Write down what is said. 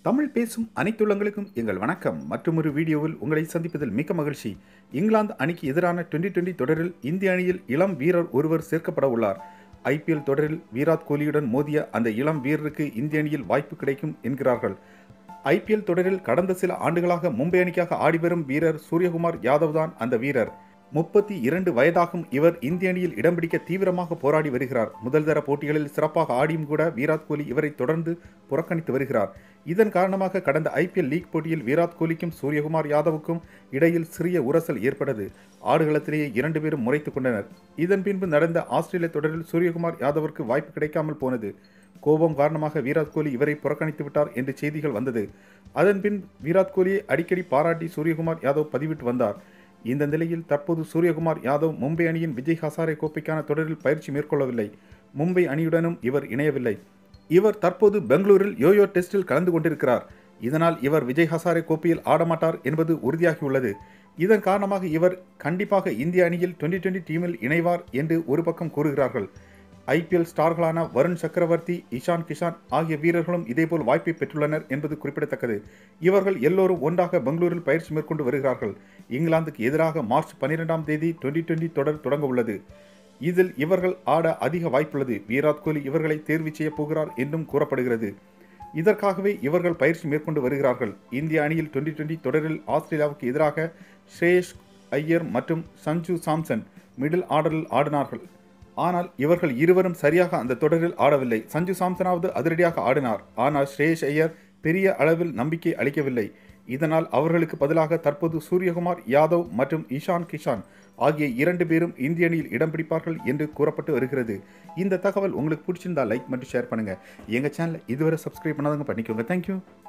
தமிழ் பேசும் அனைத்துள்ளங்களுக்கும் எங்கள் வணக்கம் மற்றொரு வீடியோவில் உங்களை சந்திப்பதில் மிக்க மகிழ்ச்சி இங்கிலாந்து அணிக்கு எதிரான டுவெண்டி டுவெண்டி தொடரில் இந்திய அணியில் இளம் வீரர் ஒருவர் சேர்க்கப்பட உள்ளார் ஐபிஎல் தொடரில் விராட் கோலியுடன் மோதிய அந்த இளம் வீரருக்கு இந்திய அணியில் வாய்ப்பு கிடைக்கும் என்கிறார்கள் ஐபிஎல் தொடரில் கடந்த சில ஆண்டுகளாக மும்பை அணிக்காக ஆடிவரும் வீரர் சூரியகுமார் யாதவ் தான் அந்த வீரர் முப்பத்தி இரண்டு வயதாகும் இவர் இந்திய அணியில் இடம் பிடிக்க தீவிரமாக போராடி வருகிறார் முதல் தர போட்டிகளில் சிறப்பாக ஆடியும் கூட விராட் கோலி இவரை தொடர்ந்து புறக்கணித்து வருகிறார் இதன் காரணமாக கடந்த ஐபிஎல் லீக் போட்டியில் விராட் கோலிக்கும் சூரியகுமார் யாதவுக்கும் இடையில் சிறிய உரசல் ஏற்பட்டது ஆடுகளத்திலேயே இரண்டு பேரும் முறைத்துக் கொண்டனர் இதன் பின்பு நடந்த ஆஸ்திரேலிய தொடரில் சூரியகுமார் யாதவிற்கு வாய்ப்பு கிடைக்காமல் போனது கோபம் காரணமாக விராட் கோலி இவரை புறக்கணித்து விட்டார் என்று செய்திகள் வந்தது அதன்பின் விராட் கோலியை அடிக்கடி பாராட்டி சூரியகுமார் யாதவ் பதிவிட்டு வந்தார் இந்த நிலையில் தற்போது சூரியகுமார் யாதவ் மும்பை அணியின் விஜய் ஹசாரே கோப்பைக்கான தொடரில் பயிற்சி மேற்கொள்ளவில்லை மும்பை அணியுடனும் இவர் இணையவில்லை இவர் தற்போது பெங்களூரில் யோயோ டெஸ்டில் கலந்து கொண்டிருக்கிறார் இதனால் இவர் விஜய் ஹசாரே கோப்பையில் ஆடமாட்டார் என்பது உறுதியாகியுள்ளது இதன் காரணமாக இவர் கண்டிப்பாக இந்திய அணியில் டுவெண்டி டுவெண்டி டீமில் இணைவார் என்று ஒரு பக்கம் கூறுகிறார்கள் ஐபிஎல் ஸ்டார்களான வருண் சக்கரவர்த்தி இஷான் கிஷான் ஆகிய வீரர்களும் இதேபோல் வாய்ப்பை பெற்றுள்ளனர் என்பது குறிப்பிடத்தக்கது இவர்கள் எல்லோரும் ஒன்றாக பெங்களூரில் பயிற்சி மேற்கொண்டு வருகிறார்கள் இங்கிலாந்துக்கு எதிராக மார்ச் பன்னிரெண்டாம் தேதி டுவெண்டி டுவெண்டி தொடர் தொடங்க உள்ளது இதில் இவர்கள் ஆட அதிக வாய்ப்புள்ளது விராட் கோலி இவர்களை தேர்வு செய்யப் போகிறார் என்றும் கூறப்படுகிறது இதற்காகவே இவர்கள் பயிற்சி மேற்கொண்டு வருகிறார்கள் இந்திய அணியில் டுவெண்டி டுவெண்டி தொடரில் ஆஸ்திரேலியாவுக்கு எதிராக ஸ்ரேஷ் ஐயர் மற்றும் சஞ்சு சாம்சன் மிடில் ஆர்டரில் ஆடினார்கள் ஆனால் இவர்கள் இருவரும் சரியாக அந்த தொடரில் ஆடவில்லை சஞ்சு சாம்சனாவது அதிரடியாக ஆடினார் ஆனால் ஸ்ரேஷ் ஐயர் பெரிய அளவில் நம்பிக்கை அளிக்கவில்லை இதனால் அவர்களுக்கு பதிலாக தற்போது சூரியகுமார் யாதவ் மற்றும் இஷான் கிஷான் ஆகிய இரண்டு பேரும் இந்திய அணியில் இடம் பிடிப்பார்கள் என்று கூறப்பட்டு வருகிறது இந்த தகவல் உங்களுக்கு பிடிச்சிருந்தா லைக் மற்றும் ஷேர் பண்ணுங்க எங்க சேனலை இதுவரை சப்ஸ்கிரைப் பண்ணாதவங்க பண்ணிக்கோங்க தேங்க்யூ